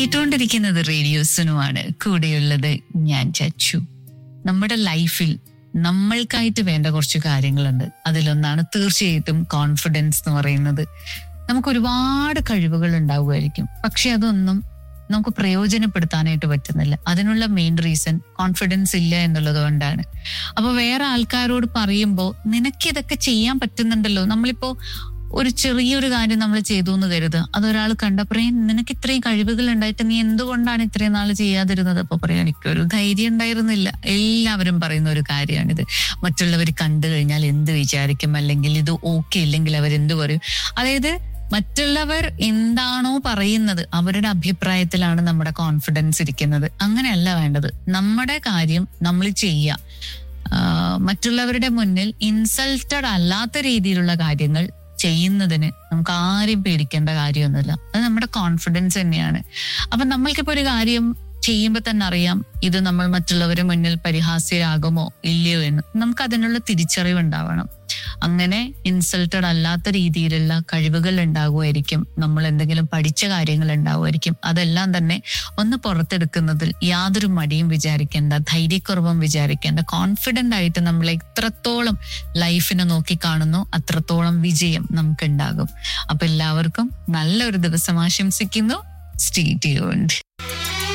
കേട്ടുകൊണ്ടിരിക്കുന്നത് റേഡിയോസിനുമാണ് കൂടെയുള്ളത് ഞാൻ ചച്ചു നമ്മുടെ ലൈഫിൽ നമ്മൾക്കായിട്ട് വേണ്ട കുറച്ച് കാര്യങ്ങളുണ്ട് അതിലൊന്നാണ് തീർച്ചയായിട്ടും കോൺഫിഡൻസ് എന്ന് പറയുന്നത് നമുക്ക് ഒരുപാട് കഴിവുകൾ ഉണ്ടാവുമായിരിക്കും പക്ഷെ അതൊന്നും നമുക്ക് പ്രയോജനപ്പെടുത്താനായിട്ട് പറ്റുന്നില്ല അതിനുള്ള മെയിൻ റീസൺ കോൺഫിഡൻസ് ഇല്ല എന്നുള്ളത് കൊണ്ടാണ് അപ്പൊ വേറെ ആൾക്കാരോട് പറയുമ്പോൾ നിനക്ക് ഇതൊക്കെ ചെയ്യാൻ പറ്റുന്നുണ്ടല്ലോ നമ്മളിപ്പോ ഒരു ചെറിയൊരു കാര്യം നമ്മൾ ചെയ്തു എന്ന് കരുതുക അതൊരാൾ കണ്ടപ്പോഴേയും നിനക്ക് ഇത്രയും കഴിവുകൾ ഉണ്ടായിട്ട് നീ എന്തുകൊണ്ടാണ് ഇത്രയും നാൾ ചെയ്യാതിരുന്നത് അപ്പൊ പറയാം എനിക്കൊരു ധൈര്യം ഉണ്ടായിരുന്നില്ല എല്ലാവരും പറയുന്ന ഒരു കാര്യമാണിത് മറ്റുള്ളവർ കണ്ടു കഴിഞ്ഞാൽ എന്ത് വിചാരിക്കും അല്ലെങ്കിൽ ഇത് ഓക്കെ ഇല്ലെങ്കിൽ അവരെന്ത് പറയും അതായത് മറ്റുള്ളവർ എന്താണോ പറയുന്നത് അവരുടെ അഭിപ്രായത്തിലാണ് നമ്മുടെ കോൺഫിഡൻസ് ഇരിക്കുന്നത് അങ്ങനെയല്ല വേണ്ടത് നമ്മുടെ കാര്യം നമ്മൾ ചെയ്യുക ആഹ് മറ്റുള്ളവരുടെ മുന്നിൽ ഇൻസൾട്ടഡ് അല്ലാത്ത രീതിയിലുള്ള കാര്യങ്ങൾ ചെയ്യുന്നതിന് നമുക്ക് ആരെയും പേടിക്കേണ്ട കാര്യമൊന്നുമില്ല അത് നമ്മുടെ കോൺഫിഡൻസ് തന്നെയാണ് അപ്പൊ നമ്മൾക്കിപ്പോ ഒരു കാര്യം ചെയ്യുമ്പോൾ തന്നെ അറിയാം ഇത് നമ്മൾ മറ്റുള്ളവരുടെ മുന്നിൽ പരിഹാസ്യരാകുമോ ഇല്ലയോ എന്ന് നമുക്ക് അതിനുള്ള തിരിച്ചറിവ് ഉണ്ടാവണം അങ്ങനെ ഇൻസൾട്ടഡ് അല്ലാത്ത രീതിയിലുള്ള കഴിവുകൾ ഉണ്ടാകുമായിരിക്കും നമ്മൾ എന്തെങ്കിലും പഠിച്ച കാര്യങ്ങൾ ഉണ്ടാവുമായിരിക്കും അതെല്ലാം തന്നെ ഒന്ന് പുറത്തെടുക്കുന്നതിൽ യാതൊരു മടിയും വിചാരിക്കേണ്ട ധൈര്യക്കുറവും വിചാരിക്കേണ്ട കോൺഫിഡന്റ് ആയിട്ട് നമ്മൾ എത്രത്തോളം ലൈഫിനെ നോക്കി കാണുന്നു അത്രത്തോളം വിജയം നമുക്കുണ്ടാകും അപ്പൊ എല്ലാവർക്കും നല്ലൊരു ദിവസം ആശംസിക്കുന്നു സ്റ്റേ ട്യൂൺഡ്